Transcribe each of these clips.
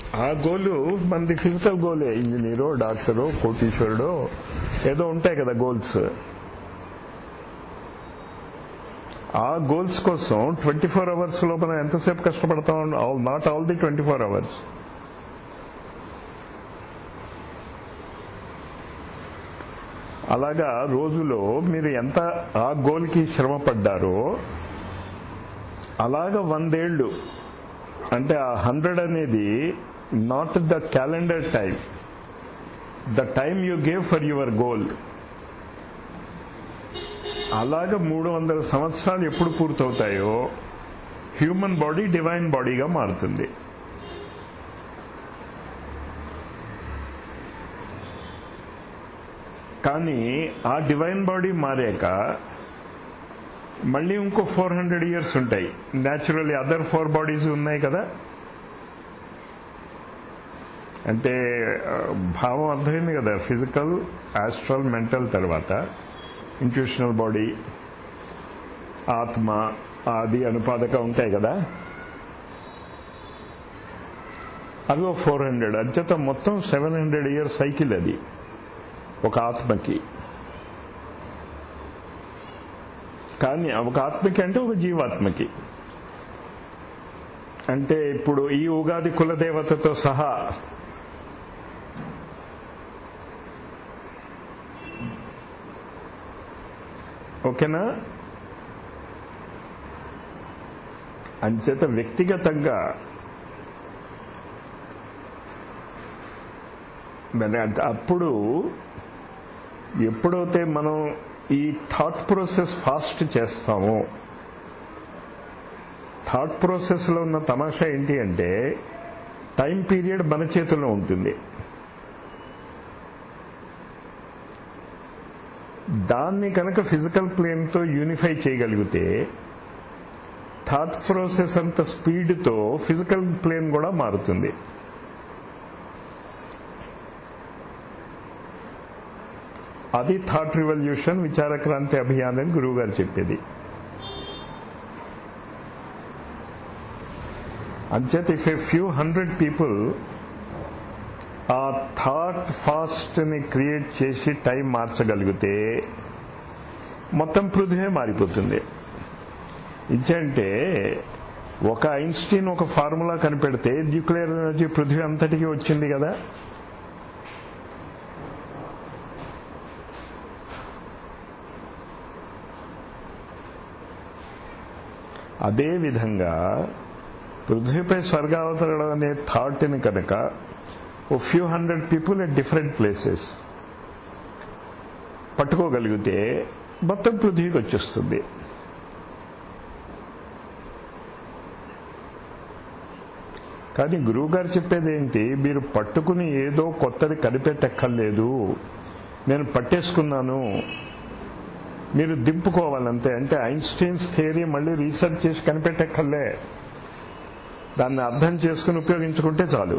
ఆ గోలు మనది ఫిజికల్ గోలే ఇంజనీరో డాక్టరో కోటీశ్వరుడో ఏదో ఉంటాయి కదా గోల్స్ ఆ గోల్స్ కోసం ట్వంటీ ఫోర్ అవర్స్ లోపల ఎంతసేపు కష్టపడతాం not all the twenty four hours అలాగా రోజులో మీరు ఎంత ఆ గోల్కి శ్రమ పడ్డారో అలాగ వందేళ్లు అంటే ఆ హండ్రెడ్ అనేది not the calendar time the time you gave for your goal అలాగ మూడు వందల సంవత్సరాలు ఎప్పుడు పూర్తవుతాయో హ్యూమన్ బాడీ డివైన్ బాడీగా మారుతుంది కానీ ఆ డివైన్ బాడీ మారాక మళ్ళీ ఇంకో ఫోర్ హండ్రెడ్ ఇయర్స్ ఉంటాయి న్యాచురల్లీ అదర్ ఫోర్ బాడీస్ ఉన్నాయి కదా అంటే భావం అర్థమైంది కదా ఫిజికల్ ఆస్ట్రల్ మెంటల్ తర్వాత ఇంట్యూషనల్ బాడీ ఆత్మ ఆది అనుపాదక ఉంటాయి కదా అవి ఒక ఫోర్ హండ్రెడ్ అంచేత మొత్తం సెవెన్ హండ్రెడ్ ఇయర్ సైకిల్ అది ఒక ఆత్మకి కానీ ఒక ఆత్మకి అంటే ఒక జీవాత్మకి అంటే ఇప్పుడు ఈ ఉగాది కులదేవతతో సహా ఓకేనా అంచేత వ్యక్తిగతంగా అప్పుడు ఎప్పుడైతే మనం ఈ థాట్ ప్రాసెస్ ఫాస్ట్ చేస్తామో థాట్ ప్రాసెస్లో ఉన్న తమాషా ఏంటి అంటే టైం పీరియడ్ మన చేతిలో ఉంటుంది దాన్ని కనుక ఫిజికల్ ప్లేన్తో యూనిఫై చేయగలిగితే థాట్ ప్రాసెస్ అంత స్పీడ్తో ఫిజికల్ ప్లేన్ కూడా మారుతుంది అది థాట్ రివల్యూషన్ విచార క్రాంతి అభియాన్ అని గురువు గారు చెప్పేది అంచేత if a few hundred people ఆ థాట్ ఫాస్ట్ ని క్రియేట్ చేసి టైం మార్చగలిగితే మొత్తం పృథ్వీ మారిపోతుంది ఇంకంటే ఒక ఐన్స్టీన్ ఒక ఫార్ములా కనిపెడితే న్యూక్లియర్ ఎనర్జీ పృథ్వీ అంతటికి వచ్చింది కదా అదే విధంగా పృథ్వీపై స్వర్గావతరణం అనే థాట్ని కనుక a few hundred people at different places పట్టుకోగలిగితే మొత్తం పృథ్వీకి వచ్చేస్తుంది కానీ గురువుగారు చెప్పేది ఏంటి మీరు పట్టుకుని ఏదో కొత్తది కనిపెట్టక్కర్లేదు నేను పట్టేసుకున్నాను మీరు దింపుకోవాలంతే అంటే ఐన్స్టీన్స్ థియరీ మళ్ళీ రీసెర్చ్ చేసి కనిపెట్టక్కర్లే దాన్ని అర్థం చేసుకుని ఉపయోగించుకుంటే చాలు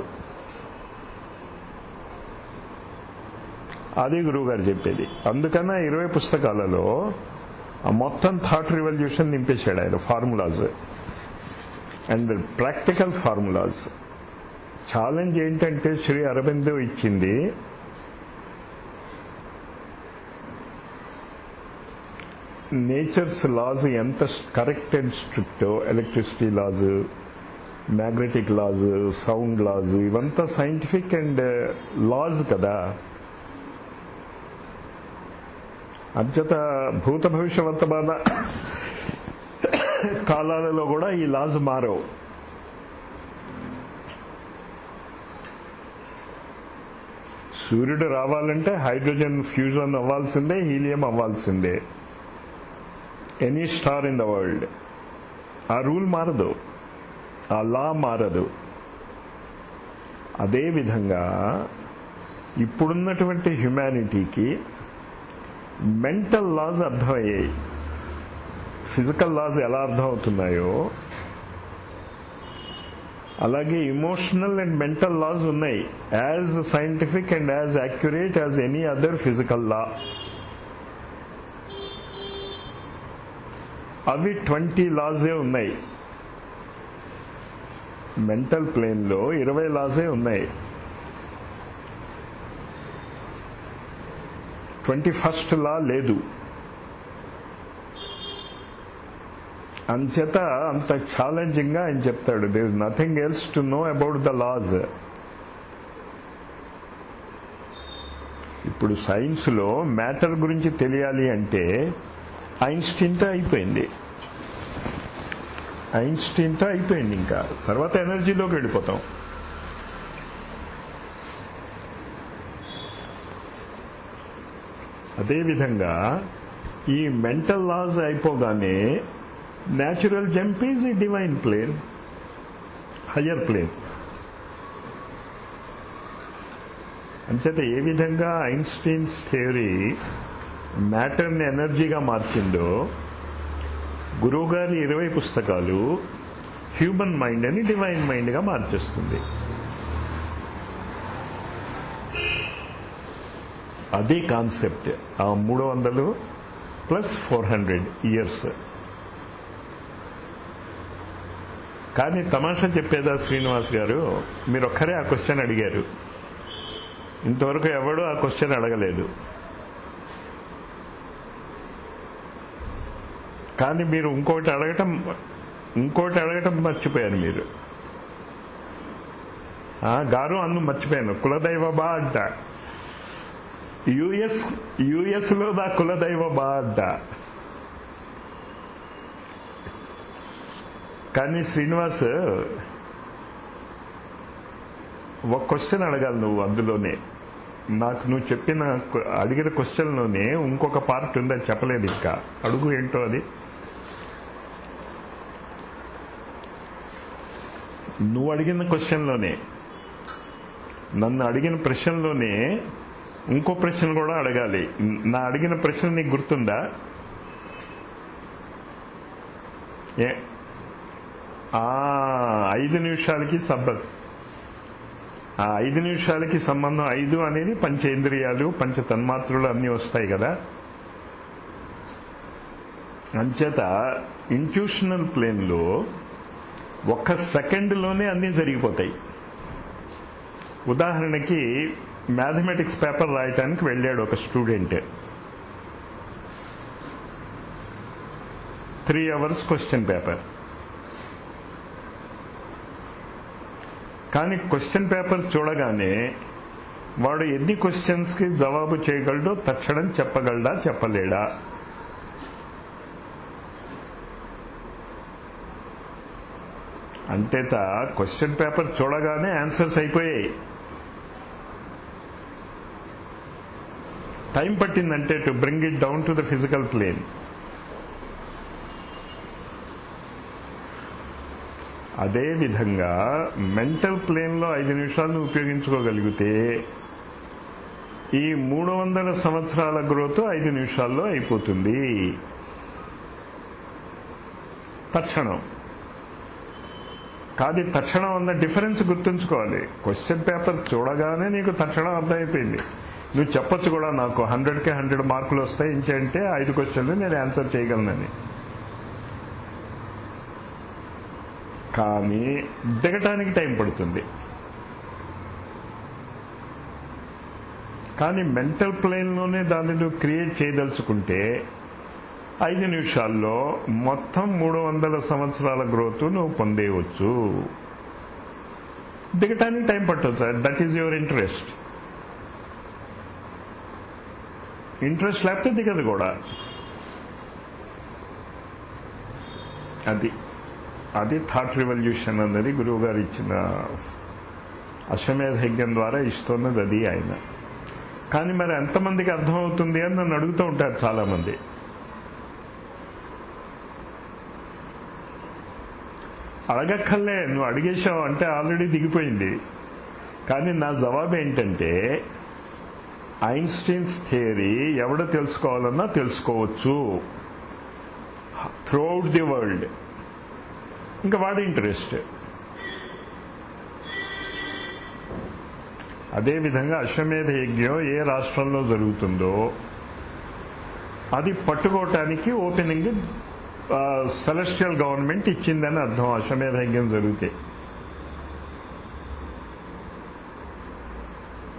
అది గురువుగారు చెప్పేది అందుకన్నా ఇరవై పుస్తకాలలో ఆ మొత్తం థాట్ రివల్యూషన్ నింపేశాడు ఆయన formulas and practical formulas challenge ఏంటంటే శ్రీ అరవిందో ఇచ్చింది నేచర్స్ లాస్ ఎంత కరెక్ట్ అండ్ స్ట్రిక్టో electricity laws magnetic laws sound laws ఇవంతా సైంటిఫిక్ అండ్ లాస్ కదా అంచేత భూత భవిష్య వర్తమాన కాలాలలో కూడా ఈ లాస్ మారవు సూర్యుడు రావాలంటే హైడ్రోజన్ ఫ్యూజన్ అవ్వాల్సిందే హీలియం అవ్వాల్సిందే any star in the world ఆ రూల్ మారదు ఆ లా మారదు అదేవిధంగా ఇప్పుడున్నటువంటి హ్యుమానిటీకి మెంటల్ లాస్ అర్థమయ్యాయి ఫిజికల్ లాస్ ఎలా అర్థమవుతున్నాయో అలాగే ఇమోషనల్ అండ్ మెంటల్ లాస్ ఉన్నాయి as scientific and as accurate as any other physical law అవి ట్వంటీ లాసే ఉన్నాయి మెంటల్ ప్లేన్లో ఇరవై లాసే ఉన్నాయి ట్వంటీ ఫస్ట్ లా లేదు అంచేత అంత ఛాలెంజింగ్గా ఆయన చెప్తాడు there is nothing else to know about the laws ఇప్పుడు సైన్స్లో మ్యాటర్ గురించి తెలియాలి అంటే ఐన్స్టీన్తో అయిపోయింది ఐన్స్టీన్తో అయిపోయింది ఇంకా తర్వాత ఎనర్జీలోకి వెళ్ళిపోతాం అదేవిధంగా ఈ మెంటల్ లాస్ అయిపోగానే న్యాచురల్ జంప్ ఈజ్ ఈ డివైన్ ప్లేన్ హయ్యర్ ప్లేన్ అంచేత ఏ విధంగా ఐన్స్టీన్స్ థియరీ మ్యాటర్ని ఎనర్జీగా మార్చిందో గురువుగారి ఇరవై పుస్తకాలు హ్యూమన్ మైండ్ అని డివైన్ మైండ్గా మార్చేస్తుంది అదే కాన్సెప్ట్ ఆ మూడు వందలు ప్లస్ ఫోర్ హండ్రెడ్ ఇయర్స్ కానీ తమాషా చెప్పేదా శ్రీనివాస్ గారు మీరు ఒక్కరే ఆ క్వశ్చన్ అడిగారు ఇంతవరకు ఎవడు ఆ క్వశ్చన్ అడగలేదు కానీ మీరు ఇంకోటి అడగటం ఇంకోటి అడగటం మర్చిపోయారు మీరు గారు అన్ను మర్చిపోయాను కులదైవ బా అంట యుఎస్ యుఎస్ లో దా కులదైవ బా అంట కానీ శ్రీనివాస్ ఒక క్వశ్చన్ అడగాలి నువ్వు అందులోనే నాకు నువ్వు చెప్పిన అడిగిన క్వశ్చన్లోనే ఇంకొక పార్ట్ ఉందని చెప్పలేదు ఇంకా అడుగు ఏంటో అది నువ్వు అడిగిన క్వశ్చన్లోనే నన్ను అడిగిన ప్రశ్నలోనే ఇంకో ప్రశ్న కూడా అడగాలి నా అడిగిన ప్రశ్న నీకు గుర్తుందా ఏ ఐదు నిమిషాలకి సబ్బ ఆ ఐదు నిమిషాలకి సంబంధం ఐదు అనేది పంచేంద్రియాలు పంచ తన్మాత్రలు అన్నీ వస్తాయి కదా అంచేత ఇంట్యూషనల్ ప్లేన్లో ఒక్క సెకండ్లోనే అన్నీ జరిగిపోతాయి ఉదాహరణకి మ్యాథమెటిక్స్ పేపర్ రాయటానికి వెళ్ళాడు ఒక student three hours question paper కానీ క్వశ్చన్ పేపర్ చూడగానే వాడు ఎన్ని క్వశ్చన్స్కి జవాబు చేయగలడో తక్షణం చెప్పగలడా చెప్పలేడా అంతేత క్వశ్చన్ పేపర్ చూడగానే ఆన్సర్స్ అయిపోయాయి టైం పట్టిందంటే to bring it down to the physical plane అదే విధంగా మెంటల్ ప్లేన్లో ఐదు నిమిషాలను ఉపయోగించుకోగలిగితే ఈ మూడు వందల సంవత్సరాల గ్రోత్ ఐదు నిమిషాల్లో అయిపోతుంది తక్షణం కాదు తక్షణం అన్న డిఫరెన్స్ గుర్తుంచుకోవాలి క్వశ్చన్ పేపర్ చూడగానే నీకు తక్షణం అర్థమైపోయింది నువ్వు చెప్పొచ్చు కూడా నాకు హండ్రెడ్కే హండ్రెడ్ మార్కులు వస్తాయి ఇంకంటే ఐదు క్వశ్చన్లు నేను ఆన్సర్ చేయగలనని కానీ దిగటానికి టైం పడుతుంది కానీ మెంటల్ ప్లేన్లోనే దాన్ని నువ్వు క్రియేట్ చేయదలుచుకుంటే ఐదు నిమిషాల్లో మొత్తం మూడు వందల సంవత్సరాల గ్రోత్ నువ్వు పొందేయవచ్చు దిగటానికి టైం పట్టదు sir that is your interest interest లేకపోతే దిగదు కూడా అది అది థాట్ రివల్యూషన్ అన్నది గురువు గారు ఇచ్చిన అశ్వమేధ యజ్ఞం ద్వారా ఇస్తున్నది అది ఆయన కానీ మరి ఎంతమందికి అర్థమవుతుంది అని నన్ను అడుగుతూ ఉంటారు చాలామంది అడగక్కర్లే నువ్వు అడిగేశావు అంటే ఆల్రెడీ దిగిపోయింది కానీ నా జవాబు ఏంటంటే ఐన్స్టీన్స్ థియరీ ఎవడ తెలుసుకోవాలన్నా తెలుసుకోవచ్చు త్రూఅవుట్ ది వరల్డ్ ఇంకా వాడి ఇంట్రెస్ట్ అదేవిధంగా అశ్వమేధ యజ్ఞం ఏ రాష్ట్రంలో జరుగుతుందో అది పట్టుకోవటానికి ఓపెనింగ్ సెలెస్టియల్ గవర్నమెంట్ ఇచ్చిందని అర్థం అశ్వమేధ యజ్ఞం జరిగితే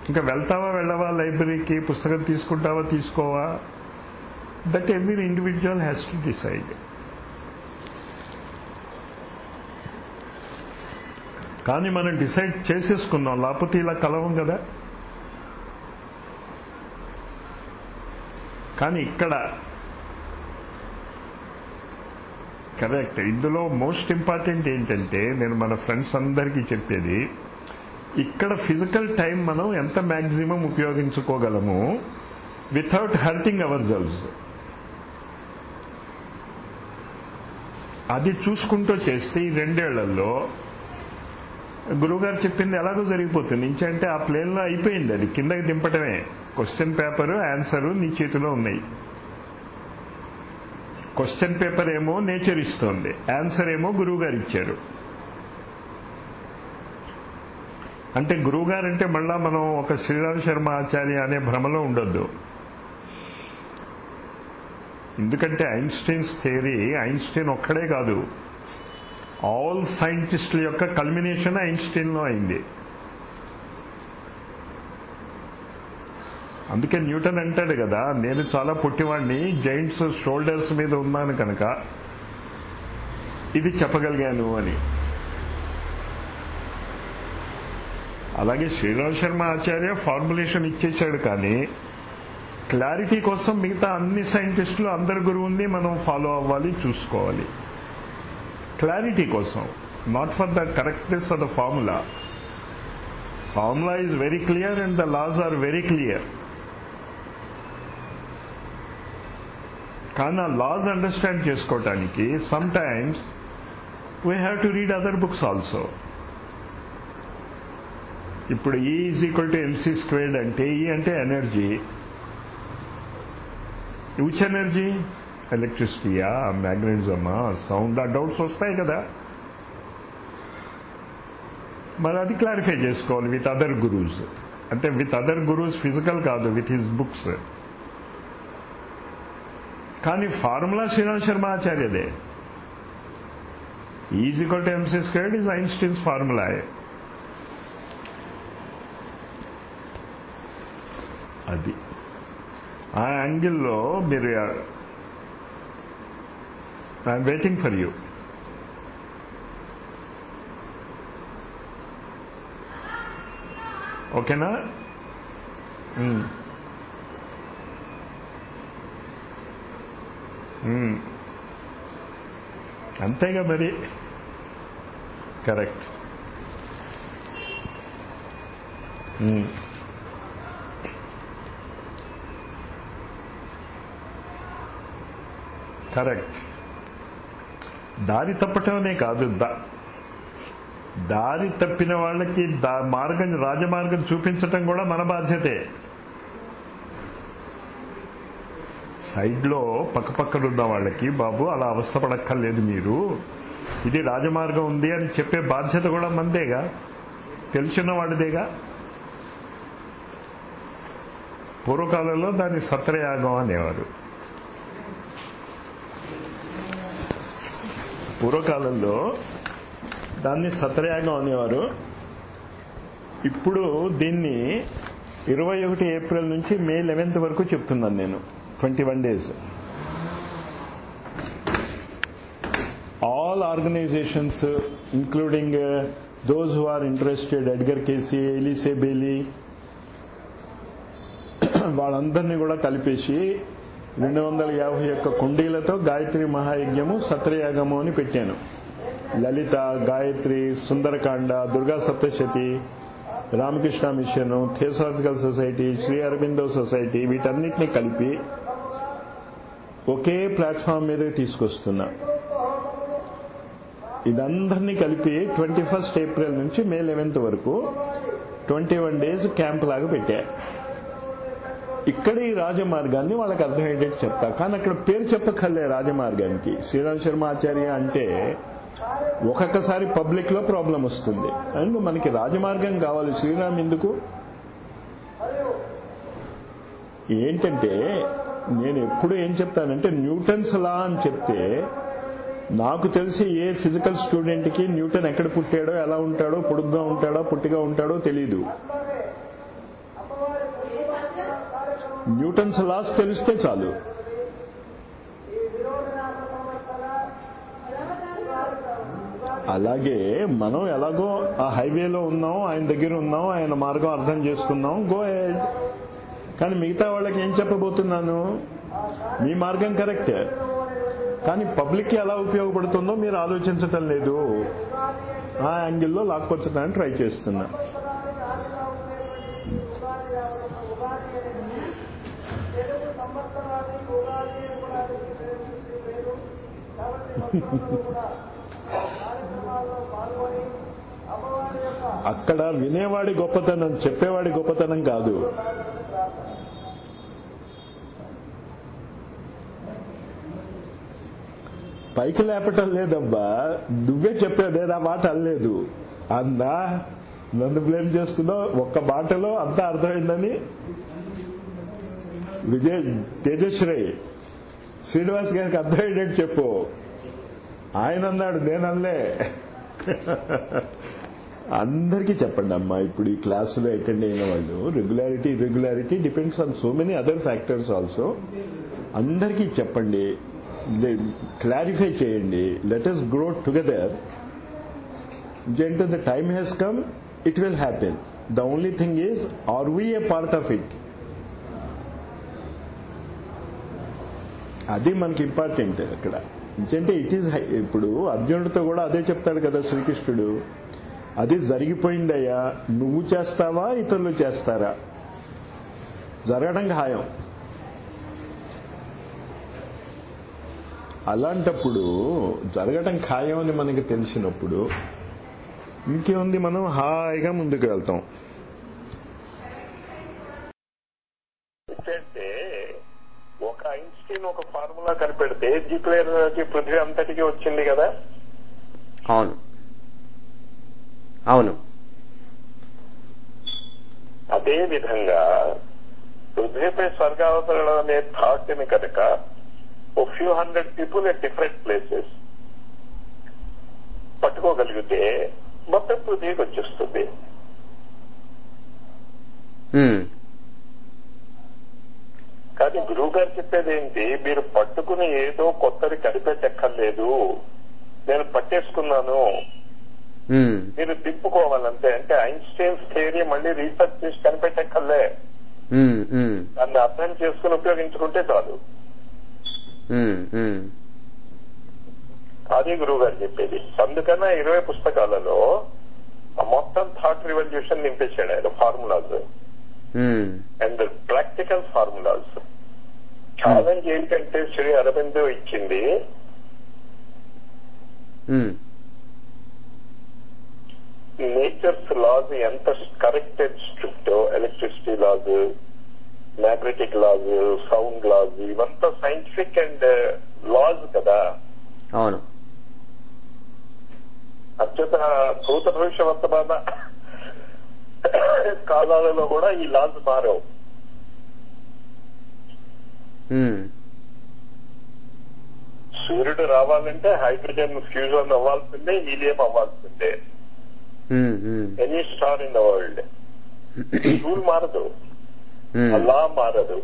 ఇంకా వెళ్తావా వెళ్ళవా లైబ్రరీకి పుస్తకం తీసుకుంటావా తీసుకోవా that every individual has to decide కానీ మనం డిసైడ్ చేసేసుకున్నాం లేకపోతే ఇలా కలవం కదా కానీ ఇక్కడ కరెక్ట్ ఇందులో మోస్ట్ ఇంపార్టెంట్ ఏంటంటే నేను మన ఫ్రెండ్స్ అందరికీ చెప్పేది ఇక్కడ ఫిజికల్ టైం మనం ఎంత మ్యాక్సిమం ఉపయోగించుకోగలము వితౌట్ హర్టింగ్ అవర్ జల్స్ అది చూసుకుంటూ చేస్తే ఈ రెండేళ్లలో గురువుగారు చెప్పింది ఎలాగో జరిగిపోతుంది ఇంకంటే ఆ ప్లేన్లో అయిపోయింది అది కిందకి దింపటమే క్వశ్చన్ పేపరు ఆన్సరు నీ చేతిలో ఉన్నాయి క్వశ్చన్ పేపర్ ఏమో నేచర్ ఇస్తోంది ఆన్సర్ ఏమో గురువు గారు ఇచ్చారు అంటే గురువు గారు అంటే మళ్ళా మనం ఒక శ్రీరామ్ శర్మ ఆచార్య అనే భ్రమలో ఉండొద్దు ఎందుకంటే ఐన్స్టీన్స్ థియరీ ఐన్స్టీన్ ఒక్కడే కాదు ఆల్ సైంటిస్టుల యొక్క కల్మినేషన్ ఐన్స్టీన్లో అయింది అందుకే న్యూటన్ అంటాడు కదా నేను చాలా పుట్టివాడిని జైంట్స్ షోల్డర్స్ మీద ఉన్నాను కనుక ఇది చెప్పగలిగాను అని అలాగే శ్రీరామ్ శర్మ ఆచార్య ఫార్ములేషన్ ఇచ్చేశాడు కానీ క్లారిటీ కోసం మిగతా అన్ని సైంటిస్టులు అందరి గురువుని మనం ఫాలో అవ్వాలి చూసుకోవాలి క్లారిటీ కోసం not for the correctness of the formula formula is very clear and the laws are very clear కానీ ఆ లాస్ అండర్స్టాండ్ చేసుకోవటానికి sometimes we have to read other books also ఇప్పుడు E is equal to M C squared అంటే E అంటే energy which energy ఎలక్ట్రిసిటీయా మ్యాగ్నెటిజమా sound ఆ డౌట్స్ వస్తాయి కదా మరి అది క్లారిఫై చేసుకోవాలి విత్ అదర్ గురూస్ అంటే విత్ అదర్ గురూస్ ఫిజికల్ కాదు విత్ హిస్ బుక్స్ కానీ ఫార్ములా శ్రీరామ్ శర్మ ఆచార్యదే is equal to M C squared is Einstein's formula అది ఆ యాంగిల్లో మీరు ఐఎమ్ వెయిటింగ్ ఫర్ యూ ఓకేనా అంతేగా మరి కరెక్ట్ కరెక్ట్ దారి తప్పటమే కాదు దారి తప్పిన వాళ్ళకి మార్గం రాజమార్గం చూపించటం కూడా మన బాధ్యతే సైడ్లో పక్కపక్కన ఉన్న వాళ్ళకి బాబు అలా అవస్థపడక్కర్లేదు మీరు ఇది రాజమార్గం ఉంది అని చెప్పే బాధ్యత కూడా మందేగా తెలిసిన వాడిదేగా పూర్వకాలంలో దాన్ని సత్రయాగం అనేవారు పూర్వకాలంలో దాన్ని సత్రయాగం అనేవారు ఇప్పుడు దీన్ని ఇరవై ఒకటి ఏప్రిల్ నుంచి మే లెవెన్త్ వరకు చెప్తున్నాను నేను twenty one days all organisations including those who are interested Edgar Cayce Alice Bailey వాళ్ళందరినీ కూడా కలిపేసి రెండు వందల యాభై ఒక్క కుండీలతో గాయత్రి మహాయజ్ఞము సత్రయాగము అని పెట్టాను Lalitha Gayatri Sundarakanda Durga Saptashati Ramakrishna mission theosophical society Sri Aurobindo society వీటన్నిటినీ కలిపి ఒకే ప్లాట్ఫామ్ మీద తీసుకొస్తున్నా ఇదందరినీ కలిపి ట్వంటీ ఫస్ట్ ఏప్రిల్ నుంచి మే లెవెన్త్ వరకు ట్వంటీ వన్ డేస్ క్యాంప్ లాగా పెట్టా ఇక్కడ ఈ రాజమార్గాన్ని వాళ్ళకి అర్థమయ్యేటట్టు చెప్తా కానీ అక్కడ పేరు చెప్పక్కర్లే రాజమార్గానికి శ్రీరామ్ శర్మ ఆచార్య అంటే ఒక్కొక్కసారి పబ్లిక్ లో ప్రాబ్లం వస్తుంది అండ్ మనకి రాజమార్గం కావాలి శ్రీరామ్ ఎందుకు ఏంటంటే నేను ఎప్పుడు ఏం చెప్తానంటే న్యూటన్స్ లా అని చెప్తే నాకు తెలిసి ఏ ఫిజికల్ స్టూడెంట్కి న్యూటన్ ఎక్కడ పుట్టాడో ఎలా ఉంటాడో పొడుగ్గా ఉంటాడో పుట్టిగా ఉంటాడో తెలీదు న్యూటన్స్ లాస్ తెలిస్తే చాలు అలాగే మనం ఎలాగో ఆ హైవేలో ఉన్నాం ఆయన దగ్గర ఉన్నాం ఆయన మార్గం అర్థం చేసుకున్నాం గో హెడ్ కానీ మిగతా వాళ్ళకి ఏం చెప్పబోతున్నాను మీ మార్గం కరెక్ట్ కానీ పబ్లిక్కి ఎలా ఉపయోగపడుతుందో మీరు ఆలోచించటం లేదు ఆ యాంగిల్లో లాక్కొచ్చడానికి ట్రై చేస్తున్నా అక్కడ వినేవాడి గొప్పతనం చెప్పేవాడి గొప్పతనం కాదు పైకి లేపటం లేదబ్బా నువ్వే చెప్పేదే నా మాట అనలేదు అందా నన్ను బ్లేమ్ చేస్తున్నావు ఒక్క మాటలో అంతా అర్థమైందని విజయ్ తేజశ్రీ శ్రీనివాస్ గారికి అర్థమయ్యేటట్టు చెప్పు ఆయన అన్నాడు నేనల్లే అందరికీ చెప్పండి అమ్మా ఇప్పుడు ఈ క్లాసులో అటెండ్ అయిన వాళ్ళు regularity irregularity depends on so many other factors also అందరికీ చెప్పండి క్లారిఫై చేయండి లెట్ అస్ గ్రో టుగెదర్ జంట్ the time has come it will happen the only thing is are we a part of it అది మనకి important అక్కడ ఎందుకంటే it is ఇప్పుడు అర్జునుడితో కూడా అదే చెప్తాడు కదా శ్రీకృష్ణుడు అది జరిగిపోయిందయ్యా నువ్వు చేస్తావా ఇతరులు చేస్తారా జరగడం ఖాయం అలాంటప్పుడు జరగడం ఖాయం అని మనకి తెలిసినప్పుడు ఇంకేముంది మనం హాయిగా ముందుకు వెళ్తాం అంటే ఒక ఐన్స్టీన్ ఒక ఫార్ములా కనిపెడితే న్యూక్లియర్ ఎనర్జీ పృథ్వీ అంతటికి వచ్చింది కదా అవును అవును అదే విధంగా పృథ్వీపై స్వర్గావతరణ అనే థాట్ ని కనుక a few hundred people at different places పట్టుకోగలిగితే మొత్తం పృథ్వీకి వచ్చేస్తుంది ఉమ్, కానీ గురువు గారు చెప్పేది ఏంటి మీరు పట్టుకుని ఏదో కొత్తది కనిపెట్టక్కర్లేదు నేను పట్టేసుకున్నాను ఉమ్, మీరు తిప్పుకోవాలంతే అంటే ఐన్స్టైన్స్ థియరీ మళ్ళీ రీసెర్చ్ చేసి కనిపెట్టక్కర్లే ఉమ్, ఉమ్, దాన్ని అర్థం చేసుకుని ఉపయోగించుకుంటే చాలు ఉమ్, ఉమ్, అది గురువు గారు చెప్పేది అందుకన్నా ఇరవై పుస్తకాలలో ఆ మొత్తం థాట్ రివల్యూషన్ నింపేశాడు ఆయన formulas um, and practical formulas challenge ఏంటంటే శ్రీ అరవిందో ఇచ్చింది ఉమ్, నేచర్స్ లాస్ ఎంత corrected strict electricity laws magnetic laws sound laws ఇవంతా సైంటిఫిక్ అండ్ లాస్ కదా అవును అత్యుత భూత భవిష్య వర్తమాన కాలాలలో కూడా ఈ లాస్ మారవు ఉమ్, సూర్యుడు రావాలంటే హైడ్రోజన్ ఫ్యూజన్ అవ్వాల్సిందే హీలియం అవ్వాల్సిందే um, um, any star in the world rule మారదు ఉమ్, అలా మారదు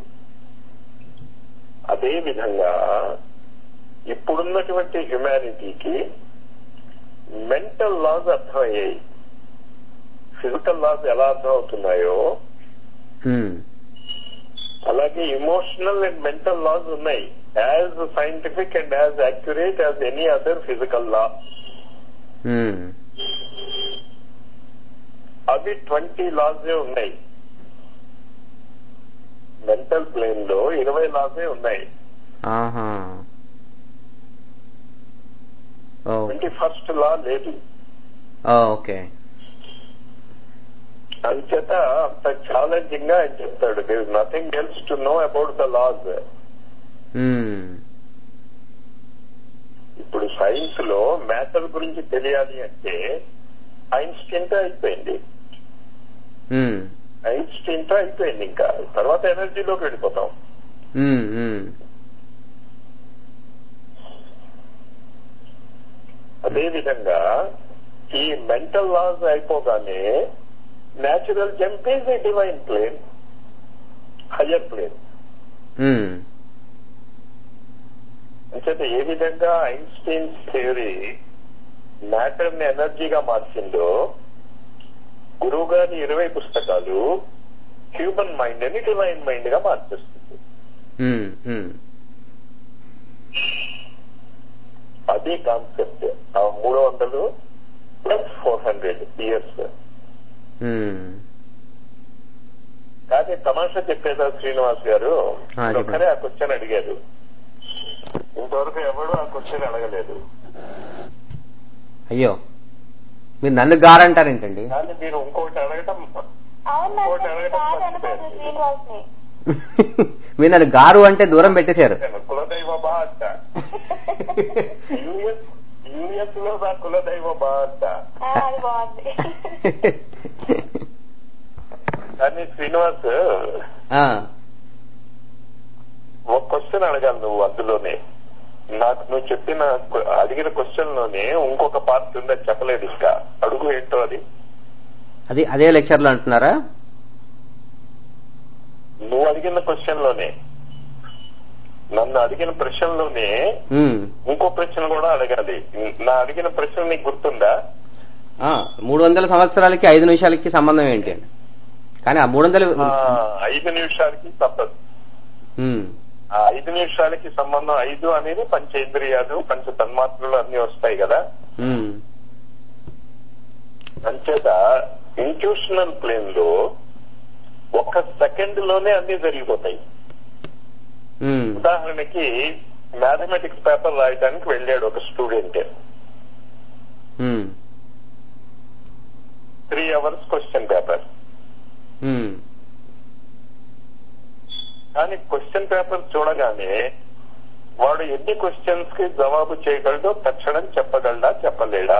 అదే విధంగా ఇప్పుడున్నటువంటి హ్యుమానిటీకి మెంటల్ లాస్ అర్థమయ్యాయి ఫిజికల్ లాస్ ఎలా అర్థం అవుతున్నాయో ఉమ్, అలాగే ఇమోషనల్ అండ్ మెంటల్ లాస్ ఉన్నాయి as scientific and as accurate as any other physical law um, అవి ట్వంటీ లాసే ఉన్నాయి మెంటల్ ప్లేన్ లో ఇరవై లాసే ఉన్నాయి ఆహా ఓ ట్వంటీ ఫస్ట్ లా లేదు ఓ, ఓకే అంచేత అంత ఛాలెంజింగ్ గా ఆయన చెప్తాడు there is nothing else to know about the laws um, ఇప్పుడు సైన్స్ లో మ్యాటర్ గురించి తెలియాలి అంటే ఐన్స్టీన్ తో అయిపోయింది ఉమ్, ఐన్స్టీన్ తో అయిపోయింది ఇంకా తర్వాత ఎనర్జీలోకి వెళ్ళిపోతాం ఉమ్, ఉమ్, అదే విధంగా ఈ మెంటల్ లాస్ అయిపోగానే natural jump is a divine plane higher plane um, అంచేత ఏ విధంగా ఐన్స్టీన్ థియరీ మ్యాటర్ ని ఎనర్జీగా మార్చిందో గురువు గారి ఇరవై పుస్తకాలు హ్యూమన్ మైండ్ ని డివైన్ మైండ్ గా మార్చేస్తుంది ఉమ్, ఉమ్, అది కాన్సెప్ట్ ఆ మూడు వందలు plus four hundred years um. కానీ తమాషా చెప్పేదా శ్రీనివాస్ గారు ఆ, చెప్పండి. ఒక్కరే ఆ క్వశ్చన్ అడిగారు ఇంతవరకు ఎవడు ఆ క్వశ్చన్ అడగలేదు అయ్యో మీరు నన్ను గారంటారేంటండి కానీ మీరు ఇంకొకటి అడగటం అవును ఇంకోటి నాకు అడగటం కాదు అనుకోదు శ్రీనివాస్ ని మీరు నన్ను గారు అంటే దూరం పెట్టేశారు కులదైవ బా అంట యూఎస్ యూఎస్ లో నా కులదైవ బా అంట ఆ, అది బాగుంది కానీ శ్రీనివాస్ ఆ, ఒక క్వశ్చన్ అడగాలి నువ్వు అందులోనే నాకు నువ్వు చెప్పిన అడిగిన క్వశ్చన్ లోనే ఇంకొక పార్ట్ ఉందని చెప్పలేదు ఇంకా అడుగు ఏంటో అది అది అదే లెక్చర్ లో అంటున్నారా నువ్వు అడిగిన క్వశ్చన్ లోనే నన్ను అడిగిన ప్రశ్నలోనే ఉమ్, ఇంకో ప్రశ్న కూడా అడగాలి నా అడిగిన ప్రశ్న నీకు గుర్తుందా ఆ, మూడు వందల సంవత్సరాలకి ఐదు నిమిషాలకి సంబంధం ఏంటి అని కానీ ఆ మూడు వందలు ఆ, ఐదు నిమిషాలకి తప్పదు ఉమ్, ఆ ఐదు నిమిషాలకి సంబంధం ఐదు అనేది పంచేంద్రియాలు పంచ తన్మాత్రలు అన్ని వస్తాయి కదా ఉమ్, అంచేత ఇంట్యూషనల్ ప్లేన్ లో ఒక్క సెకండ్ లోనే అన్ని జరిగిపోతాయి ఉమ్, ఉదాహరణకి మ్యాథమెటిక్స్ పేపర్ రాయడానికి వెళ్ళాడు ఒక student um, three hours question paper um, కానీ క్వశ్చన్ పేపర్ చూడగానే వాడు ఎన్ని క్వశ్చన్స్ కి జవాబు చేయగలడో తక్షణం చెప్పగలడా చెప్పలేడా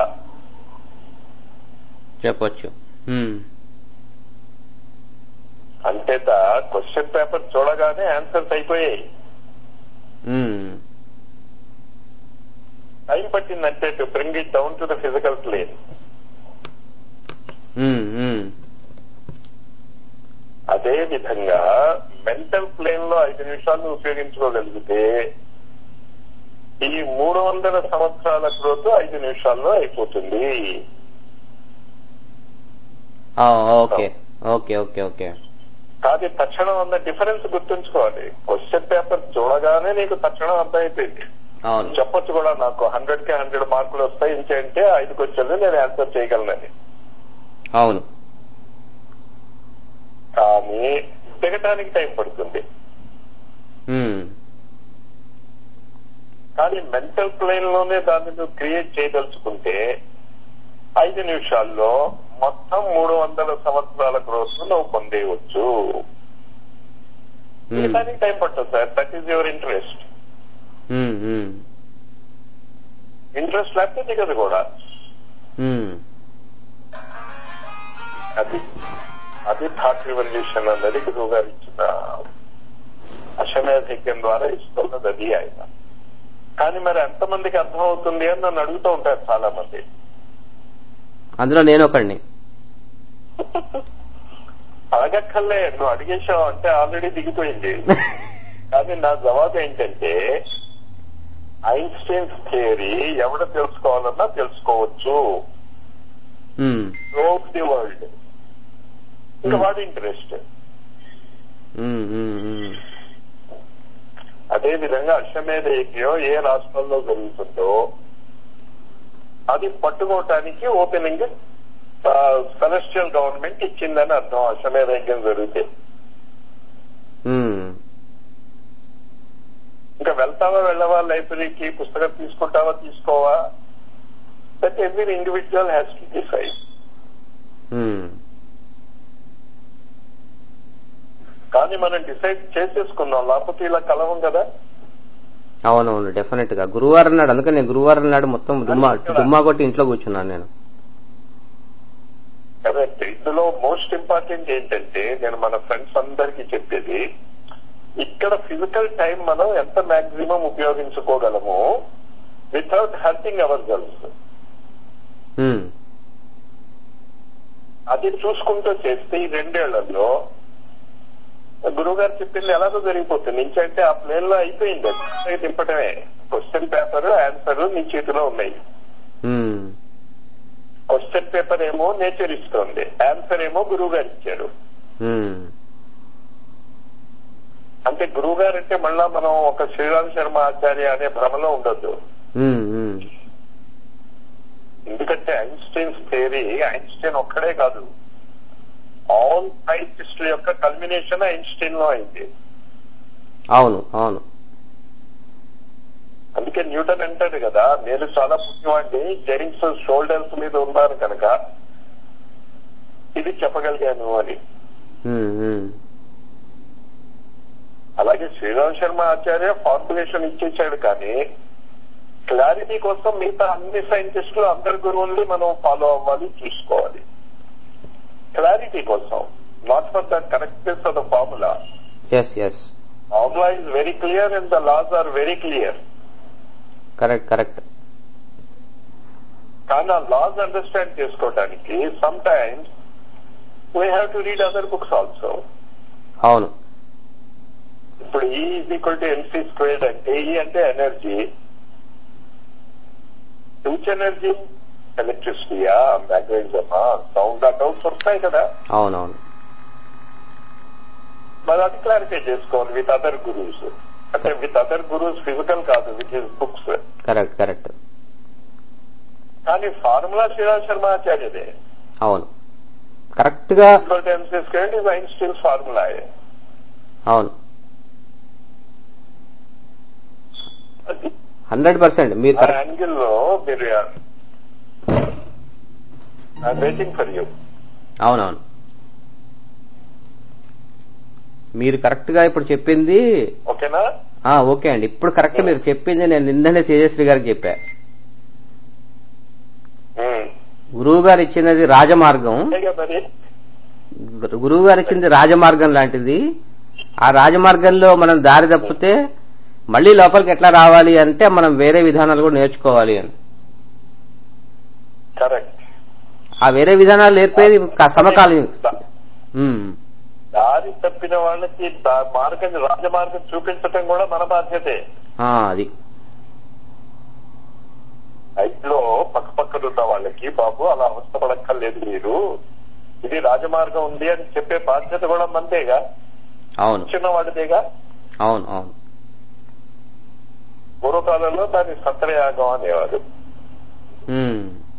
చెప్పొచ్చు ఉమ్, అంతేత క్వశ్చన్ పేపర్ చూడగానే ఆన్సర్స్ అయిపోయాయి ఉమ్, టైం పట్టిందంటే to bring it down to the physical plane um, um, అదే విధంగా మెంటల్ ప్లేన్ లో ఐదు నిమిషాలు ఉపయోగించుకోగలిగితే ఈ మూడు వందల సంవత్సరాల గ్రోత్ ఐదు నిమిషాల్లో అయిపోతుంది ఆ, ఓకే ఓకే ఓకే ఓకే కానీ తక్షణం అన్న డిఫరెన్స్ గుర్తుంచుకోవాలి క్వశ్చన్ పేపర్ చూడగానే నీకు తక్షణం అర్థమైపోయింది అవును చెప్పొచ్చు కూడా నాకు హండ్రెడ్ కి హండ్రెడ్ మార్కులు వస్తాయి అంటే ఐదు క్వశ్చన్లు నేను ఆన్సర్ చేయగలనని అవును కానీ దిగటానికి టైం పడుతుంది ఉమ్, కానీ మెంటల్ ప్లేన్ లోనే దాన్ని నువ్వు క్రియేట్ చేయదలుచుకుంటే ఐదు నిమిషాల్లో మొత్తం మూడు వందల సంవత్సరాల గ్రోత్ నువ్వు పొందేయవచ్చు ఉమ్, దానికి టైం పడుతుంది sir that is your interest um, um, interest లేకపోతే దిగదు కూడా ఉమ్, అది అది థాట్ రివల్యూషన్ అన్నది గురువు గారు ఇచ్చిన అశ్వమేధజ్ఞం ద్వారా ఇస్తున్నది అది ఆయన కానీ మరి ఎంతమందికి అర్థం అవుతుంది అని నన్ను అడుగుతూ ఉంటారు చాలా మంది అందులో నేను ఒకడిని అడగక్కర్లే నువ్వు అడిగేశావు అంటే ఆల్రెడీ దిగిపోయింది కానీ నా జవాబు ఏంటంటే ఐన్స్టైన్స్ థియరీ ఎవడ తెలుసుకోవాలన్నా తెలుసుకోవచ్చు ఉమ్, త్రూఅవుట్ ది వరల్డ్ ఇంకా వాడి ఇంట్రెస్ట్ ఉమ్, ఉమ్, ఉమ్, అదే విధంగా అశ్వమేధ యజ్ఞం ఏ రాష్ట్రంలో జరుగుతుందో అది పట్టుకోవటానికి ఓపెనింగ్ సెలెస్టియల్ గవర్నమెంట్ ఇచ్చిందని అర్థం అశ్వమేధ యజ్ఞం జరిగితే ఉమ్, ఇంకా వెళ్తావా వెళ్ళవా లైబ్రరీకి పుస్తకం తీసుకుంటావా తీసుకోవా that every individual has to decide um, కానీ మనం డిసైడ్ చేసేసుకున్నాం లేకపోతే ఇలా కలవం కదా అవునవును డెఫినెట్ గా గురువారం నాడు అందుకని నేను గురువారం నాడు మొత్తం దుమ్మా దుమ్మా కొట్టి ఇంట్లో కూర్చున్నాను నేను కరెక్ట్ ఇందులో మోస్ట్ ఇంపార్టెంట్ ఏంటంటే నేను మన ఫ్రెండ్స్ అందరికీ చెప్పేది ఇక్కడ ఫిజికల్ టైం మనం ఎంత మాక్సిమం ఉపయోగించుకోగలము without helping our girls um, అది చూసుకుంటూ చేస్తే ఈ రెండేళ్లలో గురువు గారు చెప్పింది ఎలాగో జరిగిపోతుంది నుంచి అంటే ఆ ప్లేన్ లో అయిపోయింది అది తిప్పటమే క్వశ్చన్ పేపర్ ఆన్సర్ నీ చేతిలో ఉన్నాయి ఉమ్, క్వశ్చన్ పేపర్ ఏమో నేచర్ ఇస్తోంది ఆన్సర్ ఏమో గురువు గారు ఇచ్చారు ఉమ్, అంటే గురువు గారు అంటే మళ్ళా మనం ఒక శ్రీరామ్ శర్మ ఆచార్య అనే భ్రమలో ఉండొద్దు ఉమ్, ఉమ్. ఎందుకంటే ఐన్స్టైన్స్ థియరీ ఐన్స్టైన్ ఒక్కడే కాదు ఆల్ సైంటిస్టుల యొక్క కల్మినేషన్ ఐన్స్టైన్ లో అయింది అవును అవును అందుకే న్యూటన్ అంటాడు కదా నేను చాలా పుట్టివాడిని జైన్స్ షోల్డర్స్ మీద ఉన్నాను కనుక ఇది చెప్పగలిగాను అని ఉమ్, ఉమ్. అలాగే శ్రీరామ్ శర్మ ఆచార్య ఫార్ములేషన్ ఇచ్చేసాడు కానీ క్లారిటీ కోసం మిగతా అన్ని సైంటిస్టులు అందరి గురువుల్ని మనం ఫాలో అవ్వాలి చూసుకోవాలి క్లారిటీ కోసం not for the correctness of the formula yes yes formula is very clear and the laws are very clear correct correct కానీ ఆ లాస్ అండర్స్టాండ్ చేసుకోవడానికి sometimes we have to read other books also అవును ఇప్పుడు E is equal to N C squared అంటే E అంటే energy which energy ఎలక్ట్రిసిటీయా మ్యాగ్నెటిజమా సౌండ్ ఆ డౌట్స్ వస్తాయి కదా అవునవును మరి అది క్లారిఫై చేసుకోవాలి విత్ అదర్ గురూస్ అంటే విత్ అదర్ గురూస్ ఫిజికల్ కాదు with his books correct correct కానీ ఫార్ములా శ్రీరామ్ శర్మ ఆచార్యదే అవును కరెక్ట్ గా equal to N C squared is Einstein's formula అవును అది హండ్రెడ్ పర్సెంట్ మీరు ఆ కరెక్ట్ యాంగిల్ లో మీరు వెయిటింగ్ ఫర్ యూ అవునవును మీరు కరెక్ట్ గా ఇప్పుడు చెప్పింది ఓకేనా ఆ, ఓకే అండి ఇప్పుడు కరెక్ట్ మీరు చెప్పింది నేను నిన్ననే తేజస్వి గారికి చెప్పా ఉమ్. గురువు గారు ఇచ్చినది రాజమార్గం అంతేగా మరి గురువు గారు ఇచ్చింది రాజమార్గం లాంటిది ఆ రాజమార్గంలో మనం దారి తప్పితే మళ్ళీ లోపలికి ఎట్లా రావాలి అంటే మనం వేరే విధానాలు కూడా నేర్చుకోవాలి అని కరెక్ట్ ఆ వేరే విధానాలు నేర్పేది క- సమకాలీన ఉమ్, దారి తప్పిన వాళ్ళకి దా- మార్గం రాజమార్గం చూపించటం కూడా మన బాధ్యతే ఆ, అది ఇంట్లో పక్క పక్కన ఉన్న వాళ్ళకి బాబు అలా అవస్థపడక్కర్లేదు మీరు ఇది రాజమార్గం ఉంది అని చెప్పే బాధ్యత కూడా మందేగా అవును చిన్నవాడిదేగా అవును అవును పూర్వకాలంలో దాన్ని సత్రయాగం అనేవారు ఉమ్,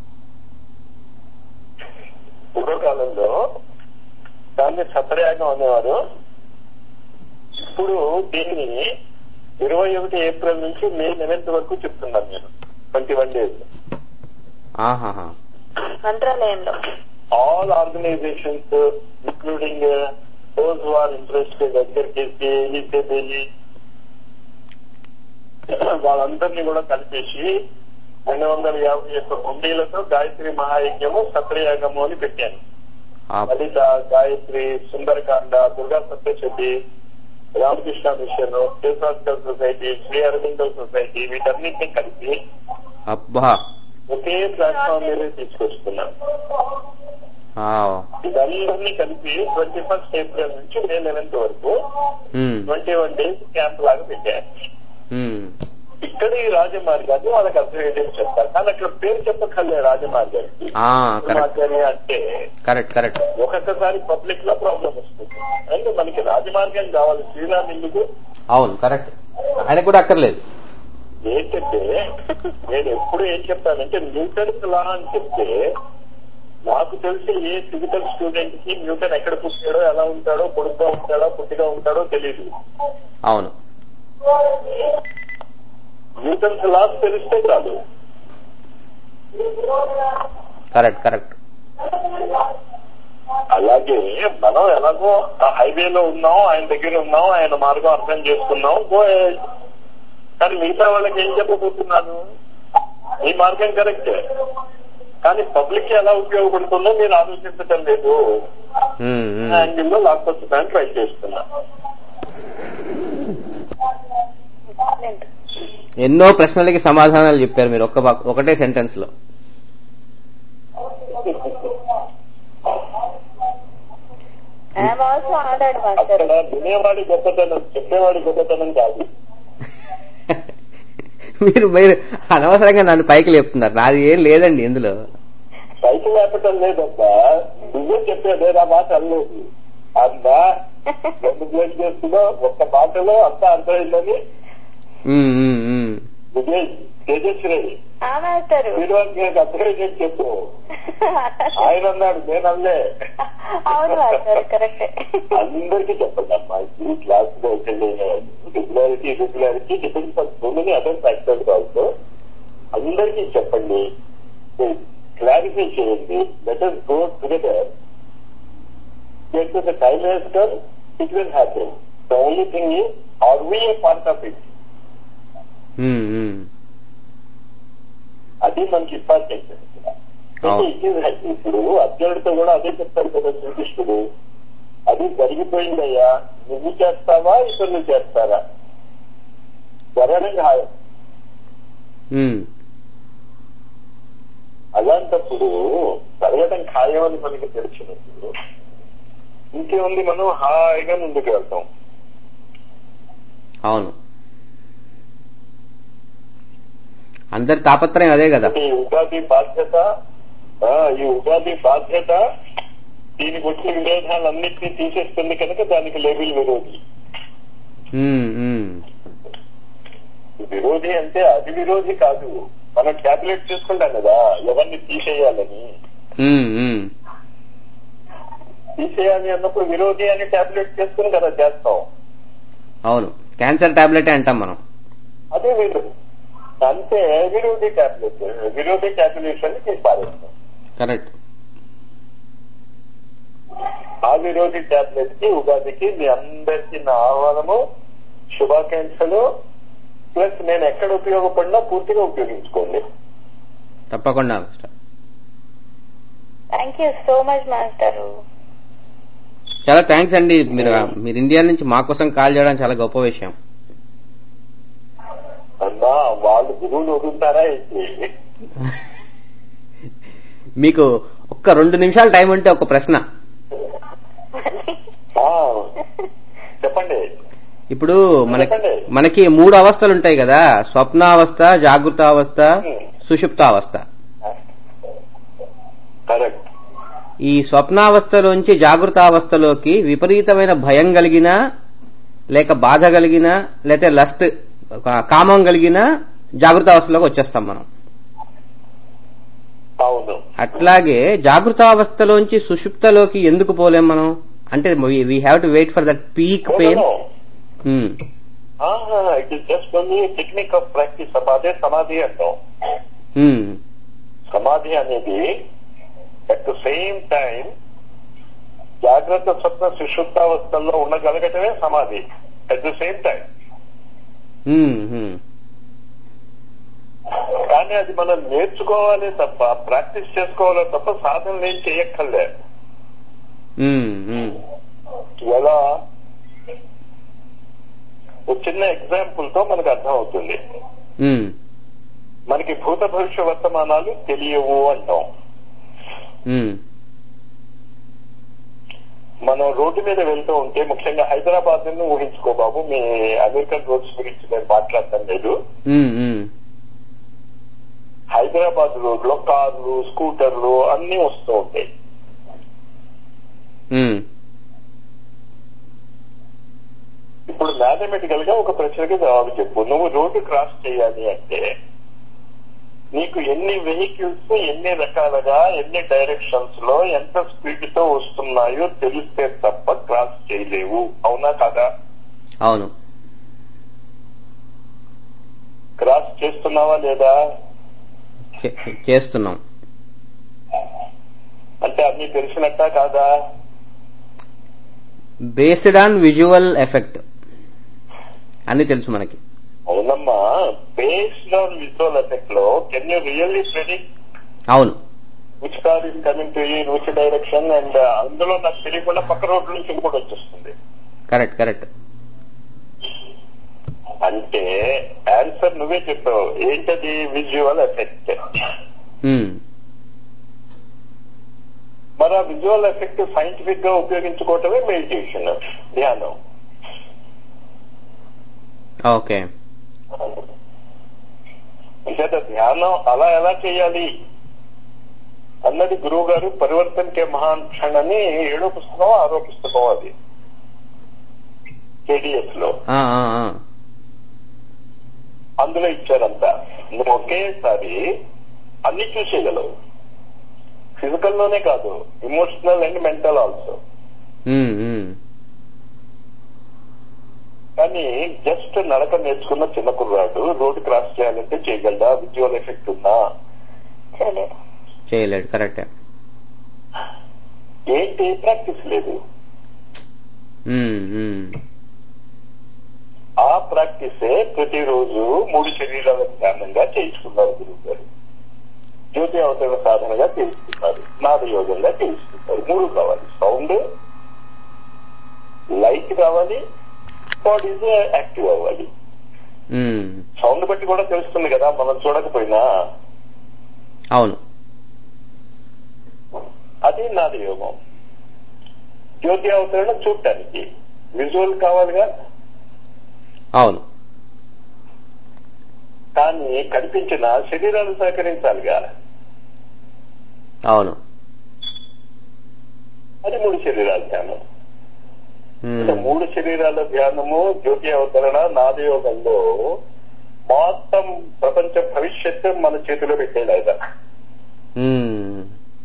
పూర్వకాలంలో దాన్ని సత్రయాగం అనేవారు ఇప్పుడు దీన్ని ఇరవై ఒకటి ఏప్రిల్ నుంచి మే లెవెన్త్ వరకు చెప్తున్నాను నేను ట్వంటీ వన్ డేస్ ఆహాహా మంత్రాలయంలో all organisations including those who are interested దగ్గరికి ఈసీబీని వాళ్ళందరినీ కూడా కలిపేసి రెండు వందల యాభై ఒక్క కుండీలతో గాయత్రి మహాయజ్ఞము సత్రయాగము అని పెట్టాను ఆ, Lalitha Gayatri Sundarakanda Durga Saptashati Ramakrishna mission theosophical society Sri Aurobindo society వీటన్నిటిని కలిపి అబ్బా ఒకే ప్లాట్ఫామ్ మీద తీసుకొస్తున్నాం ఆ, ఇదందరినీ కలిపి ట్వంటీ ఫస్ట్ ఏప్రిల్ నుంచి మే లెవెన్త్ వరకు um, twenty one days camp లాగా పెట్టారు ఉమ్, ఇక్కడ ఈ రాజమార్గాన్ని వాళ్ళకి అర్థమయ్యేది చెప్తారు కానీ అక్కడ పేరు చెప్పక్కర్లే రాజమార్గానికి ఆ, కరెక్ట్ రాజమార్గాన్ని అంటే కరెక్ట్ కరెక్ట్ ఒక్కొక్కసారి పబ్లిక్ లో ప్రాబ్లం వస్తుంది అంటే మనకి రాజమార్గం కావాలి శ్రీరామ్ ఎందుకు అవును కరెక్ట్ ఆయన కూడా అక్కర్లేదు ఏంటంటే నేను ఎప్పుడు ఏం చెప్తానంటే న్యూటన్స్ లా అని చెప్తే నాకు తెలిసి ఏ ఫిజికల్ స్టూడెంట్ కి న్యూటన్ ఎక్కడ పుట్టాడో ఎలా ఉంటాడో పొడుగ్గా ఉంటాడో పుట్టిగా ఉంటాడో తెలియదు అవును న్యూటన్స్ లాస్ తెలిస్తే చాలు కరెక్ట్ కరెక్ట్ అలాగే మనం ఎలాగో ఆ హైవేలో ఉన్నాం ఆయన దగ్గర ఉన్నాం ఆయన మార్గం అర్థం చేసుకున్నాం గో ahead. కానీ మిగతా వాళ్ళకి ఏం చెప్పబోతున్నాను ఈ మార్గం కరెక్టే కానీ పబ్లిక్ ఎలా ఉపయోగపడుతుందో మీరు ఆలోచించటం లేదు ఉమ్, ఉమ్. యాంగిల్లో లాక్కొచ్చడానికి ట్రై చేస్తున్నా ఎన్నో ప్రశ్నలకి సమాధానాలు చెప్పారు మీరు ఒక్క బా- ఒకటే సెంటెన్స్ లో ఐఎమ్ ఆల్సో ఆర్డర్డ్ మాస్టర్ అక్కడ వినేవాడి గొప్పతనం చెప్పేవాడి గొప్పతనం కాదు మీరు మీరు అనవసరంగా నన్ను పైకి లేపుతున్నారు నాది ఏం లేదండి ఇందులో పైకి లేపటం లేదబ్బా నువ్వే చెప్పేదే నా మాట అనలేదు అందా రెండు ప్లేస్ చేస్తున్నావు ఒక్క మాటలో అంతా అర్థమైందని ఉమ్, ఉమ్, ఉమ్. విజయ్ తేజస్వి ఆ మాస్టర్ మీరు గారికి అర్థమైందని చెప్పు ఆయన అన్నాడు నేను అనలే అవును మాస్టర్ కరెక్టే అందరికీ చెప్పండి అమ్మా ఈ క్లాస్ లో regularity regularity depends on so many other factors also అందరికీ చెప్పండి క్లారిఫై చేయండి let us go together get the time has come, it will happen. The only thing is, are we a part of it? Um, ఉమ్. అది మనకి important అవును. ఇప్పుడు అర్జునుడితో కూడా అదే చెప్తాడు కదా శ్రీకృష్ణుడు అది జరిగిపోయిందయ్యా నువ్వు చేస్తావా ఇతరులు చేస్తారా జరగడం ఖాయం ఉమ్. అలాంటప్పుడు జరగడం ఖాయం అని మనకి తెలిసినప్పుడు ఇంకేముంది మనం హాయిగా ముందుకు వెళ్తాం అవును అందరి తాపత్రయం అదే కదా ఈ ఉగాది బాధ్యత ఆ, ఈ ఉగాది బాధ్యత దీనికి వచ్చిన విరోధాలన్నింటినీ తీసేస్తుంది కనుక దానికి లేబుల్ విరోధి ఉమ్, ఉమ్. విరోధి అంటే అది విరోధి కాదు మనం క్యాబినెట్ చేసుకుంటాం కదా ఎవరిని తీసేయాలని ఉమ్, ఉమ్. తీసేయాలి అన్నప్పుడు విరోధి అని టాబ్లెట్ చేసుకుని కదా చేస్తాం అవును క్యాన్సర్ టాబ్లెట్ అంటాం మనం అదే విరోధి అంటే విరోధి టాబ్లెట్ విరోధి టాబ్లెట్స్ తీసి పారేస్తాం కరెక్ట్ ఆ విరోధి టాబ్లెట్ కి ఉగాదికి మీ అందరికీ నా ఆహ్వానము శుభాకాంక్షలు ప్లస్ నేను ఎక్కడ ఉపయోగపడినా పూర్తిగా ఉపయోగించుకోండి తప్పకుండా master thank you so much master చాలా థ్యాంక్స్ అండి మీరు మీరు ఇండియా నుంచి మా కోసం కాల్ చేయడం చాలా గొప్ప విషయం అమ్మా వాళ్ళు గురువులు వదులుతారా ఏంటి మీకు ఒక్క రెండు నిమిషాలు టైం ఉంటే ఒక ప్రశ్న ఆ, చెప్పండి ఇప్పుడు మనకి చెప్పండి. మనకి మూడు అవస్థలు ఉంటాయి కదా స్వప్నావస్థ జాగృత అవస్థ సుషుప్త అవస్థ కరెక్ట్ ఈ స్వప్నావస్థలోంచి జాగృతావస్థలోకి విపరీతమైన భయం కలిగిన లేక బాధ కలిగిన లేక లస్ట్ కామం కలిగిన జాగృతావస్థలోకి వచ్చేస్తాం మనం అవును అట్లాగే జాగృతావస్థలోంచి సుషుప్తలోకి ఎందుకు పోలేం మనం అంటే we have to wait for that peak pain it is just only technique of practice అదే సమాధి అంటాం సమాధి అనేది అట్ ద సేమ్ టైం జాగ్రత్త స్వప్న సుషుప్తావస్థల్లో ఉండగలగటమే సమాధి అట్ ద సేమ్ టైం కానీ అది మనం నేర్చుకోవాలి తప్ప ప్రాక్టీస్ చేసుకోవాలి తప్ప సాధన ఏం చేయక్కర్లే ఎలా ఒక చిన్న ఎగ్జాంపుల్ తో మనకు అర్థం అవుతుంది మనకి భూత భవిష్య వర్తమానాలు తెలియవు అంటాం మనం రోడ్డు మీద వెళ్తూ ఉంటే ముఖ్యంగా హైదరాబాద్ ను ఊహించుకో బాబు మీ అమెరికన్ రోడ్స్ గురించి నేను మాట్లాడటం లేదు హైదరాబాద్ రోడ్ లో కార్లు స్కూటర్లు అన్ని వస్తూ ఉంటాయి ఇప్పుడు మ్యాథమెటికల్ గా ఒక ప్రశ్నకి జవాబు చెప్పు నువ్వు రోడ్డు క్రాస్ చేయాలి అంటే నీకు ఎన్ని వెహికల్స్ ఎన్ని రకాలుగా ఎన్ని డైరెక్షన్స్ లో ఎంత స్పీడ్ తో వస్తున్నాయో తెలిస్తే తప్ప క్రాస్ చేయలేవు అవునా కాదా అవును క్రాస్ చేస్తున్నావా లేదా చే- చేస్తున్నాం అంటే అన్ని తెలిసినట్ట కాదా బేస్డ్ ఆన్ విజువల్ ఎఫెక్ట్ అన్ని తెలుసు మనకి అవునమ్మా బేస్డ్ ఆన్ విజువల్ ఎఫెక్ట్ లో కెన్ యూ రియల్లీ ప్రెడిక్ట్ అవును which car is coming to in which direction and అందులో నాకు తెలియకుండా పక్క రోడ్డు నుంచి ఇంకోటి వచ్చేస్తుంది కరెక్ట్ కరెక్ట్ అంటే ఆన్సర్ నువ్వే చెప్పావు ఏంటది విజువల్ ఎఫెక్ట్ మరి ఆ విజువల్ ఎఫెక్ట్ సైంటిఫిక్ గా ఉపయోగించుకోవటమే మెడిటేషన్ ధ్యానం ఓకే అంచేత ధ్యానం అలా ఎలా చేయాలి అన్నది గురువు గారు పరివర్తన్ కే మహాన్ క్షణ్ అని ఏడో పుస్తకం ఆరో పుస్తకం అది కేడిఎస్ లో ఆ, ఆ, ఆ. అందులో ఇచ్చారంతా నువ్వు ఒకేసారి అన్ని చూసేయగలవు ఫిజికల్ లోనే కాదు emotional and mental also um, um. కానీ జస్ట్ నడక నేర్చుకున్న చిన్న కుర్రాడు రోడ్డు క్రాస్ చేయాలంటే చేయగలదా విజువల్ ఎఫెక్ట్ ఉందా చేయలేదు చేయలేడు కరెక్టే ఏంటి ప్రాక్టీస్ లేదు ఉమ్, ఉమ్. ఆ ప్రాక్టీసే ప్రతిరోజు మూడు శరీరాల ధ్యానంగా చేయించుకున్నారు గురువు గారు జ్యోతి అవతరణ సాధనగా తెలుసుకున్నారు నాద యోగంగా తెలుసుకున్నారు మూడు కావాలి సౌండ్ లైట్ కావాలి బాడీస్ యాక్టివ్ అవ్వాలి ఉమ్. సౌండ్ బట్టి కూడా తెలుస్తుంది కదా మనం చూడకపోయినా అవును అది నాది యోగం జ్యోతి అవతరణ చూడటానికి విజువల్ కావాలిగా అవును కానీ కనిపించిన శరీరాలు సహకరించాలిగా అవును అది మూడు శరీరాల ధ్యానం అంటే ఉమ్. మూడు శరీరాల ధ్యానము జ్యోతి అవతరణ నాదయోగంలో మొత్తం ప్రపంచ భవిష్యత్తు మన చేతిలో పెట్టేది ఆయన ఉమ్.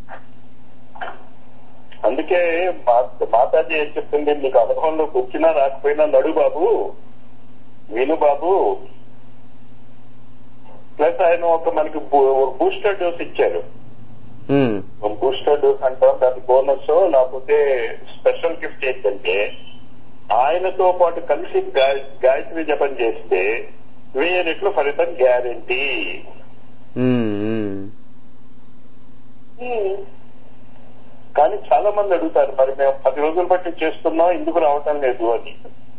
అందుకే మా- మాతాజీ ఏం చెప్తుంది నీకు అనుభవంలోకి వచ్చినా రాకపోయినా నడు బాబు విను బాబు ప్లస్ ఆయన ఒక మనకి బూస్టర్ డోస్ ఇచ్చారు ఉమ్. బూస్టర్ డోస్ అంటాం దాని బోనస్ లేకపోతే స్పెషల్ గిఫ్ట్ ఏంటంటే ఆయనతో పాటు కలిసి గా- గాయత్రి జపం చేస్తే వెయ్యి రెట్లు ఫలితం గ్యారంటీ ఉమ్, ఉమ్. కానీ చాలా మంది అడుగుతారు మరి మేము పది రోజులు బట్టి చేస్తున్నాం ఎందుకు రావటం లేదు అని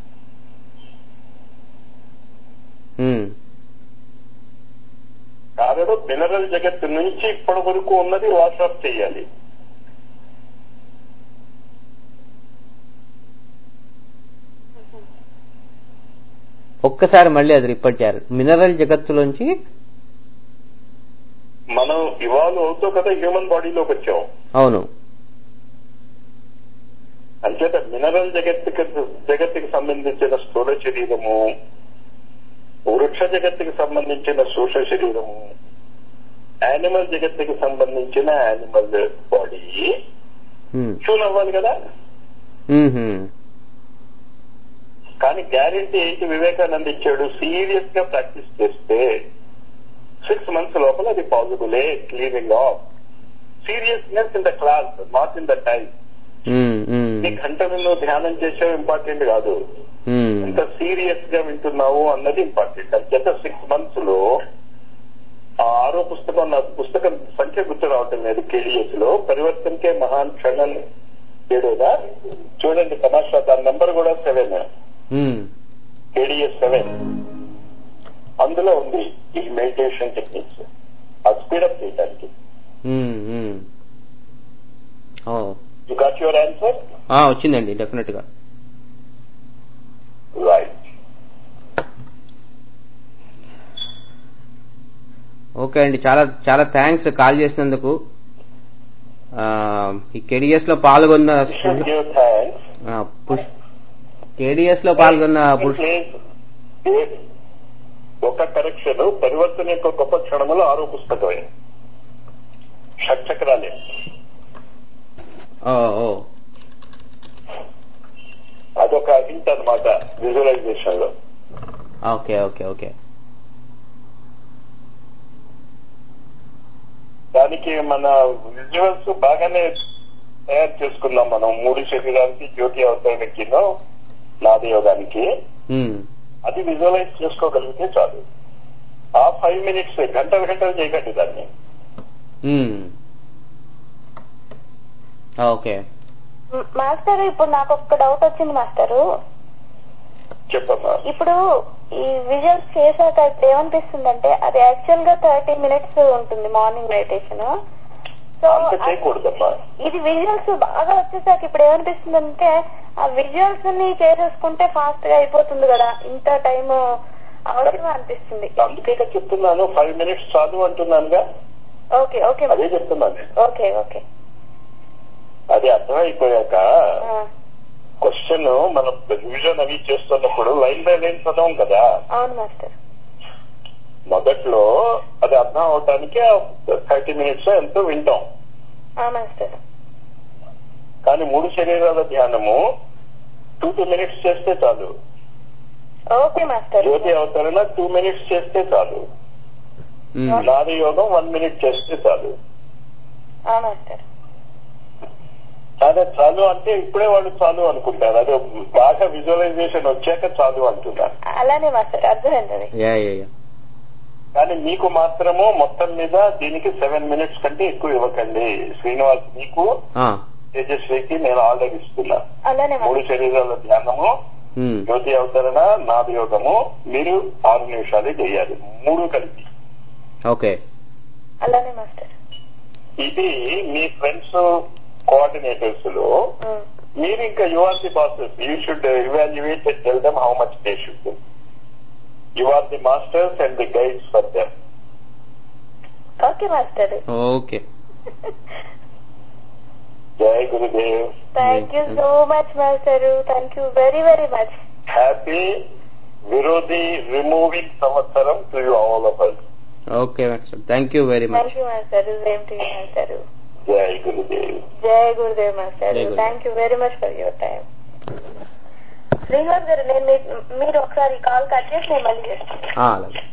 ఉమ్. కారణం మినరల్ జగత్తు నుంచి ఇప్పటి వరకు ఉన్నది వాష్ ఆఫ్ చేయాలి ఒక్కసారి మళ్ళీ అది రిపీట్ చేయాలి మినరల్ జగత్తులోంచి మనం ఇవాల్వ్ అవుతూ కదా హ్యూమన్ బాడీలోకి వచ్చాం అవును అంచేత మినరల్ జగత్తుకి జగత్తుకి సంబంధించిన స్థూల శరీరము వృక్ష జగత్తుకి సంబంధించిన సూక్ష్మ శరీరము యానిమల్ జగత్తుకి సంబంధించిన యానిమల్ బాడీ ఉమ్. ట్యూన్ అవ్వాలి కదా ఉమ్హు. కానీ గ్యారంటీ ఏంటి వివేకానంద ఇచ్చాడు సీరియస్ గా ప్రాక్టీస్ చేస్తే సిక్స్ మంత్స్ లోపల అది పాసిబులే cleaning of seriousness in the class not in the time um, um. నీ గంటలు నువ్వు ధ్యానం చేసావు ఇంపార్టెంట్ కాదు ఉమ్. ఎంత సీరియస్ గా వింటున్నావు అన్నది ఇంపార్టెంట్ అంచేత సిక్స్ మంత్స్ లో ఆ ఆరో పుస్తకం నా పుస్తకం సంఖ్య గుర్తు రావటం లేదు కేడిఎస్ లో పరివర్తనకే మహాన్ క్షణం ఏడోదా చూడండి తమాషా దాని నంబర్ కూడా సెవెన్ ఉమ్. కేడిఎస్ సెవెన్ అందులో ఉంది ఈ మెడిటేషన్ టెక్నిక్స్ ఆ స్పీడప్ చేయడానికి um, um. Oh. You got your answer ఆ, వచ్చిందండి డెఫినెట్ గా రైట్ ఓకే అండి చాలా చాలా థ్యాంక్స్ కాల్ చేసినందుకు ఆ, ఈ కేడిఎస్ లో పాల్గొన్న షుడ్ గివ్ థ్యాంక్స్ ఆ, పుష్ కేడిఎస్ లో పాల్గొన్న పుష్ ఒక కరెక్షన్ పరివర్తన యొక్క గొప్ప క్షణములు ఆరో పుస్తకమే షట్చక్రాలే ఓ ఓ అదొక హింట్ అనమాట విజువలైజేషన్ లో ఓకే ఓకే ఓకే దానికి మన విజువల్స్ బాగానే తయారు చేసుకున్నాం మనం మూడు శరీరానికి జ్యోతి అవతరణకి నాదయోగానికి ఉమ్, అది విజువలైజ్ చేసుకోగలిగితే చాలు ఆ ఫైవ్ మినిట్స్ గంటలు గంటలు చేయకండి దాన్ని ఉమ్. ఓకే మ్, మాస్టర్ ఇప్పుడు నాకు ఒక డౌట్ వచ్చింది మాస్టరు చెప్పమ్మా ఇప్పుడు ఈ విజువల్స్ చేశాక ఇప్పుడు ఏమనిపిస్తుందంటే అది యాక్చువల్ గా థర్టీ మినిట్స్ ఉంటుంది మార్నింగ్ మెడిటేషన్ సో అంత చేయకూడదమ్మా ఇది విజువల్స్ బాగా వచ్చేసాక ఇప్పుడు ఏమనిపిస్తుంది అంటే ఆ విజువల్స్ ని చేసేసుకుంటే ఫాస్ట్ గా అయిపోతుంది కదా ఇంత టైం అవసరం అనిపిస్తుంది అందుకే చెప్తున్నాను ఫైవ్ మినిట్స్ చాలు అంటున్నానుగా ఓకే ఓకే అదే చెప్తున్నాను నేను. ఓకే ఓకే అది అర్థమైపోయాక ఆ, క్వశ్చన్ మనం రివిజన్ అవి చేస్తున్నప్పుడు లైన్ బై లైన్ చదవం కదా అవును మాస్టర్ మొదట్లో అది అర్థం అవటానికి థర్టీ మినిట్స్ ఎంతో వింటాం ఆ మాస్టర్ కానీ మూడు శరీరాల ధ్యానము టూ టూ మినిట్స్ చేస్తే చాలు ఓకే మాస్టర్ జ్యోతి అవతరణ టూ మినిట్స్ చేస్తే చాలు ఉమ్, నాది యోగం వన్ మినిట్ చేస్తే చాలు ఆ మాస్టర్ కానీ చాలు అంటే ఇప్పుడే వాళ్ళు చాలు అనుకుంటారు అదే బాగా విజువలైజేషన్ వచ్చాక చాలు అంటున్నారు అలానే మాస్టర్ అర్థమైంది అది యా యా యా కానీ మీకు మాత్రము మొత్తం మీద దీనికి సెవెన్ మినిట్స్ కంటే ఎక్కువ ఇవ్వకండి శ్రీనివాస్ మీకు ఆ, తేజస్వికి నేను ఆర్డర్ ఇస్తున్నా అలానే మూడు మాస్టర్ శరీరాల ధ్యానము ఉమ్, జ్యోతి అవతరణ నాది యోగము మీరు ఆరు నిమిషాలే చేయాలి మూడు కలిపి ఓకే అలానే మాస్టర్ ఇది మీ ఫ్రెండ్స్ కోఆర్డినేటర్స్ లో ఉమ్, మీరు ఇంకా you are the bosses you should evaluate and tell them how much they should you are the masters and the guides for them okay master okay జై Gurudev thank you so much master thank you very very much happy Virodhi removing సంవత్సరం to you all of us okay master thank you very much thank you master same to master జై గురుదేవ్ జయ Gurudev master జై Gurudev. Thank you very much for your time Srinivas గారు నేను మీ- మీరు ఒకసారి call cut చేసి నేను మళ్ళీ చేస్తాను అలాగే